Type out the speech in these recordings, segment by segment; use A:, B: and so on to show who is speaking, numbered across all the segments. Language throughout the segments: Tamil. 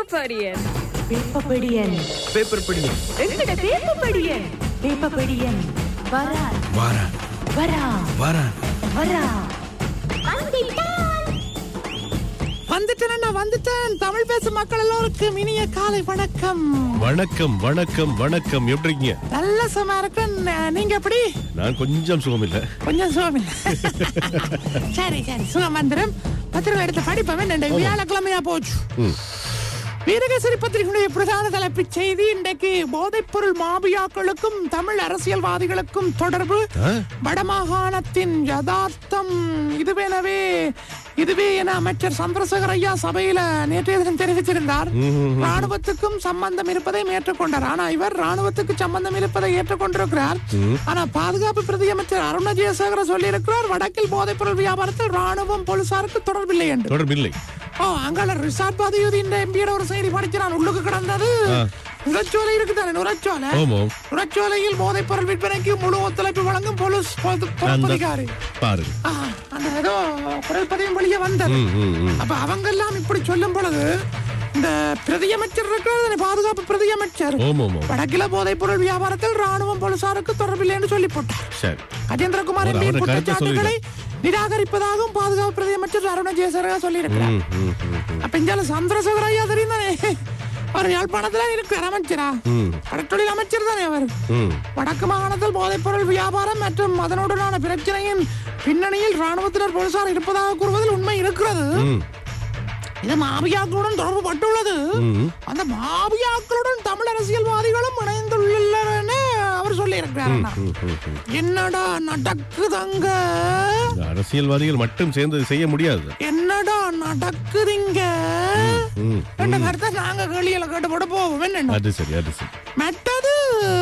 A: படியன்
B: வேப்பப்படியன்
C: பேப்பர் படி
B: எங்கட வேப்பப்படியன் வேப்பப்படியன் வரா
C: வாரா
B: வரா
C: வாரா
B: வரா
D: வந்துட்டேன் நான் வந்துட்டேன் தமிழ் பேசும் மக்கள் எல்லோருக்கும் இனிய காலை வணக்கம்
E: வணக்கம் வணக்கம் வணக்கம் எப்படி இருக்கீங்க
D: நல்ல சும்மா இருக்கேன் அஹ், நீங்க எப்படி
E: நான் கொஞ்சம் சுகம் இல்ல
D: கொஞ்சம் சுகம் இல்ல சரி சரி சுகம் வந்துடும் பத்திரிகை எடுத்து படிப்பவன் ரெண்டு வியாழக்கிழமையா போச்சு
E: ம்.
D: வீரகேசரி பத்திரிகையுடைய பிரதான தலைப்புச் செய்தி இன்றைக்கு போதைப்பொருள் மாபியாக்களுக்கும் தமிழ் அரசியல்வாதிகளுக்கும் தொடர்பு
E: ஆ?
D: வடமாகாணத்தின் யதார்த்தம் இதுவெனவே இதுவே என அமைச்சர் சந்திரசேகர் ஐயா சபையில நேற்றைய தினம் தெரிவித்திருந்தார் ராணுவத்துக்கும் சம்பந்தம் இருப்பதை ஏற்றுக்கொண்டார் ஆனா இவர் ராணுவத்துக்கு சம்பந்தம் இருப்பதை ஏற்றுக்கொண்டிருக்கிறார் ஆனா பாதுகாப்பு பிரதி அமைச்சர் அருண ஜெயசேகர சொல்லியிருக்கிறார் வடக்கில் போதைப்பொருள் வியாபாரத்தில் ராணுவம் போலீசாருக்கு தொடர்பில்லை என்று
E: தொடர்பில்லை
D: ஓ அங்கால ரிசார்ட் பாதியுதி இந்த எம்பியோட ஒரு செய்தி படிக்கிறான் உள்ளுக்கு கிடந்தது நுரச்சோலை இருக்குதானே நுரச்சோலை
E: ஆமாம்
D: நுரச்சோலையில் போதைப் பொருள் விற்பனைக்கு முழு ஒத்துழைப்பு வழங்கும் போலீஸ் பொது- பொறுப்பதிகாரி
E: பாருங்க
D: ஆ, அந்த ஏதோ குரல் பதியம் வெளியே வந்தது
E: ம், ம், ம்.
D: அப்ப அவங்க எல்லாம் இப்படி சொல்லும் பொழுது இந்த பிரதியமைச்சர் இருக்கிறது பாதுகாப்பு பிரதியமைச்சர்
E: ஓம் ஓம் ஓம்
D: வடக்கில போதைப் பொருள் வியாபாரத்தில் ராணுவம் போலீசாருக்கு தொடர்பில்லை என்று சொல்லி போட்டார்
E: சரி
D: கஜேந்திரகுமார்
E: அவர்
D: எம்பியின்
E: அவருடைய கருத்தை
D: குற்றச்சாட்டுகளை நிராகரிப்பதாகவும் பாதுகாப்பு பிரதியமைச்சர் அருண ஜெயசேகர சொல்லியிருக்கிறார்
E: ம், ம், ம், ம்.
D: அப்ப இஞ்சால சந்திரசேகர் ஐயா தெரியும் தானே அவர் யாழ்ப்பாணத்துல இருக்கிற அமைச்சரா
E: ம்.
D: கடற்றொழில் அமைச்சர் தானே அவர்
E: ம்.
D: வடக்கு மாகாணத்தில் போதைப்பொருள் வியாபாரம் மற்றும் அதனுடனான பிரச்சனையின் பின்னணியில் ராணுவத்தினர் போலீசார் இருப்பதாக கூறுவதில் உண்மை இருக்கிறது
E: ம்.
D: இது மாபியாக்களுடன் தொடர்பு பட்டுள்ளது
E: ம்.
D: அந்த மாபியாக்களுடன் தமிழ் அரசியல்வாதிகளும் இணைந்துள்ளனர் என அவர் சொல்லி இருக்கிறார்
E: ம், ம், ம்.
D: என்னடா நடக்குதங்க
E: இந்த அரசியல்வாதிகள் மட்டும் சேர்ந்து செய்ய முடியாது
D: என்னடா நடக்குதுங்க
E: ம்,
D: என்ற கருத்தை நாங்க கேள்வியில கேட்டு போட போவோம் என்ன
E: அது சரி அது சரி
D: மற்றது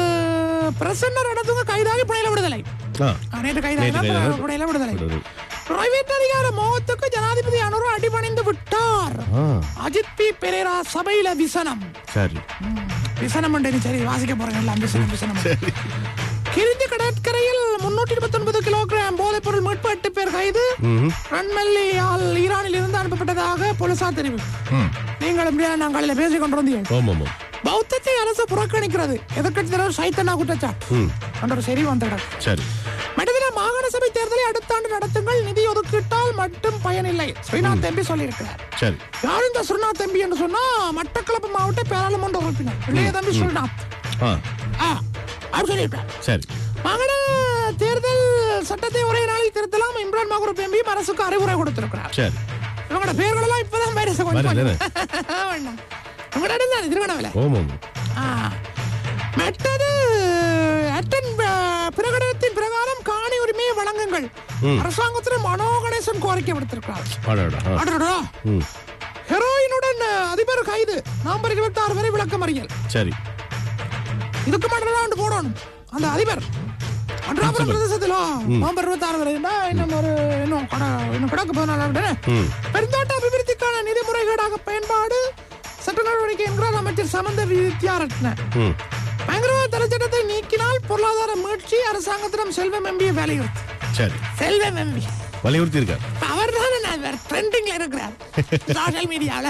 D: பிரசன்னர் இடத்துக்கு கைதாகி பிணையில விடுதலை
E: ஆ
D: ஆ, நேற்று கைதாகி
E: நேற்று கைதாகி
D: பிணையில விடுதலை
E: விடுதலை.
D: பிரைவேட் அதிகார மோகத்துக்கு ஜனாதிபதி அனுரு அடிபணிந்து விட்டார்
E: ஆ
D: அஜித் பி பெரேரா சபையில விசனம்
E: சரி
D: விசனம் உண்டு, சரி வாசிக்க போறேன் எல்லாம் விசனம் விசனம் கிரிந்தி கடற்கரையில் முன்னூற்றி இருபத்தி ஒன்பது கிலோகிராம் போதைப் பொருள் மீட்பு எட்டு பேர் கைது
E: ம்.
D: ரன்மல்லியால் ஈரானில் இருந்து அனுப்பப்பட்டதாக போலீசார் தெரிவிப்பு நீங்கள் எப்படியா நாங்கள் பேசிக் கொண்டு வந்தீங்க
E: ஓம் ஓம் ஓம்
D: பௌத்தத்தை அரசு புறக்கணிக்கிறது எதிர்க்கட்சி தலைவர் சைத்தனா குற்றச்சாட்டு
E: ம்.
D: என்ற ஒரு செய்தி வந்திடம்
E: சரி
D: மனிதன மாகாண சபை தேர்தலை அடுத்த ஆண்டு நடத்துங்கள் நிதி ஒதுக்கிட்டால் மட்டும் பயனில்லை ஸ்ரீநாத் எம்பி சொல்லியிருக்கிறார்
E: சரி
D: யார் இந்த ஸ்ரீநாத் எம்பி என்று சொன்னா மட்டக்களப்பு மாவட்ட பாராளுமன்ற உறுப்பினர் இளைய தம்பி ஸ்ரீநாத்
E: ஆ
D: ஆ, அவர் சொல்லியிருக்கார்
E: சரி
D: மாகாண தேர்தல் சட்டத்தை ஒரே நாளில் திருத்தலாம் இம்ரான் மகுரூப் எம்பி அரசுக்கு அறிவுரை கொடுத்திருக்கிறார்
E: சரி
D: இவங்களோட பேர்களெல்லாம் இப்பதான் பேரச கொஞ்சம்
E: வருது,
D: வேண்டாம் உங்களோட இடம் தானே திருவண்ணாமலை
E: ஓம் ஓம்
D: ஆ. மற்றது அட்டன் ப- பிரகடனத்தின் பிரகாரம் காணி உரிமையை வழங்குங்கள் அரசாங்கத்தில் மனோ கணேசன் கோரிக்கை விடுத்திருக்கிறார்
E: அடடா ஆ.
D: அடடா.
E: ம்.
D: ஹெரோயினுடன் அதிபர் கைது நவம்பர் இருபத்தி ஆறு வரை விளக்கமறியல்
E: சரி
D: இதுக்கு மட்டும் ஆண்டு போடணும் அந்த அதிபர் அன்றாபுரம் பிரதேசத்திலோ நவம்பர் இருபத்தி ஆறு வரை இருந்தா இன்னும் ஒரு இன்னும் கட- இன்னும் கிடக்கு பதினாலு
E: ம்.
D: பெருந்தோட்ட அபிவிருத்திக்கான நிதி முறைகேடாக பயன்பாடு சட்ட நடவடிக்கை என்கிறார் அமைச்சர் சமந்த வித்யாரத்ன
E: ம்.
D: பயங்கரவாத தடைச்சட்டத்தை நீக்கினால் பொருளாதார மீட்சி அரசாங்கத்திடம் செல்வம் எம்பியை வலியுறுத்து
E: சரி
D: செல்வம் எம்பி
E: வலியுறுத்தி இருக்கார்
D: அவர் தானே நான் ட்ரெண்டிங்ல இருக்கிறார் சோஷியல் மீடியால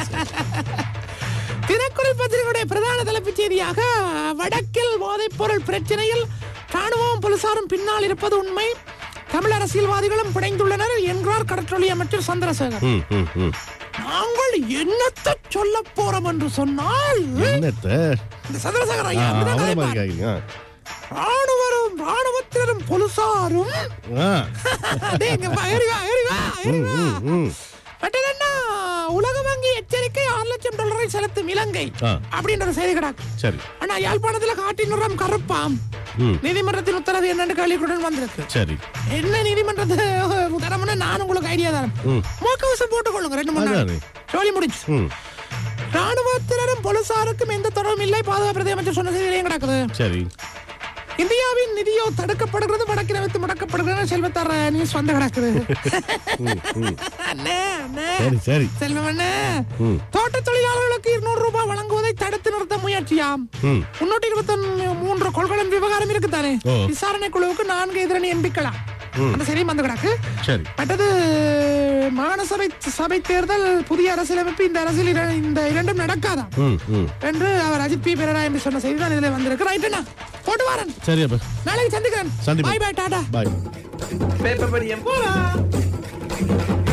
D: தினக்குரல் பத்திரிகையுடைய பிரதான தலைப்புச் செய்தியாக வடக்கில் போதைப் பொருள் பிரச்சனையில் ராணுவம் போலீசாரும் பின்னால் இருப்பது உண்மை தமிழ் அரசியல்வாதிகளும் பிணைந்துள்ளனர் என்கிறார் கடற்றொழி அமைச்சர் சந்திரசேகர்
E: ம் ம் ம்
D: நாங்கள் என்னத்தை சொல்ல போறோம் என்று சொன்னால்
E: என்னத்த
D: இந்த சந்திரசேகர்
E: ஆ,
D: ஐயா அப்படிதான்
E: அவரை
D: கதைப்பார்.
E: மாதிரி கேக்குறீங்க.
D: ராணுவரும் ராணுவத்தினரும் போலீசாரும்
E: ஆ
D: டேய், இங்க வா, ஏறி வா, ஏறி வா, ஏறி வா.
E: ம், ம்.
D: மற்றதென்ன, உலக வங்கி எச்சரிக்கை ஆறு லட்சம் டாலரை செலுத்தும் இலங்கை
E: ஆ.
D: அப்படின்ற ஒரு செய்தி கிடக்கு
E: சரி
D: ஆனா யாழ்ப்பாணத்துல காட்டின் நிறம் கருப்பாம்
E: ம்.
D: நீதிமன்றத்தின் உத்தரவு என்னன்னு கேள்விக்குடன் வந்திருக்கு
E: சரி
D: என்ன நீதிமன்றத்து தரம்னு நான் உங்களுக்கு ஐடியா தரேன்
E: ம்.
D: முகக்கவசம் போட்டுக்கொள்ளுங்க ரெண்டு மணி
E: அதானே.
D: நேரம் சொல்லி முடிச்சு
E: ம்
D: ராணுவத்தினரும் போலீசாருக்கும் எந்த தொடர்பும் இல்லை பாதுகாப்பு பிரதி அமைச்சர் சொன்ன செய்தியிலையும் கிடக்குது
E: சரி
D: இந்தியாவின் நிதியோ தடுக்கப்படுகிறது வடக்கில் வைத்து முடக்கப்படுகிறது செல்வத்தார நியூஸ் வந்து கிடக்குது அண்ணே, அண்ணே.
E: சரி சரி
D: செல்வம் அண்ணே.
E: ம்.
D: தோட்ட தொழிலாளர்களுக்கு இருநூறு ரூபாய் வழங்குவதை தடுத்து நிறுத்த முயற்சியாம்
E: ம்
D: முன்னூற்றி இருபத்தி மூன்று கொள்கலன் விவகாரம் இருக்குதானே
E: ஓ.
D: விசாரணை குழுவுக்கு நான்கு எதிரணி எம்பிக்கலாம் அந்த சரியும் வந்து கிடக்கு
E: சரி
D: மற்றது மாகாண சபை சபை தேர்தல் புதிய அரசியலமைப்பு இந்த அரசியல் இர- இந்த இரண்டும் நடக்காதாம்
E: ம் ம்
D: என்று அவர் அஜித் பி பெரரா என்று சொன்ன செய்தி தான் இதுல வந்திருக்கு ரைட்டுண்ணா போட்டு வரேன்
E: சரி அப்ப
D: நாளைக்கு சந்திக்கிறேன்
E: சந்திப்போம்.
D: பாய் பாய் டாடா
E: பாய்
A: பேப்பர் படியம்
D: போலாம்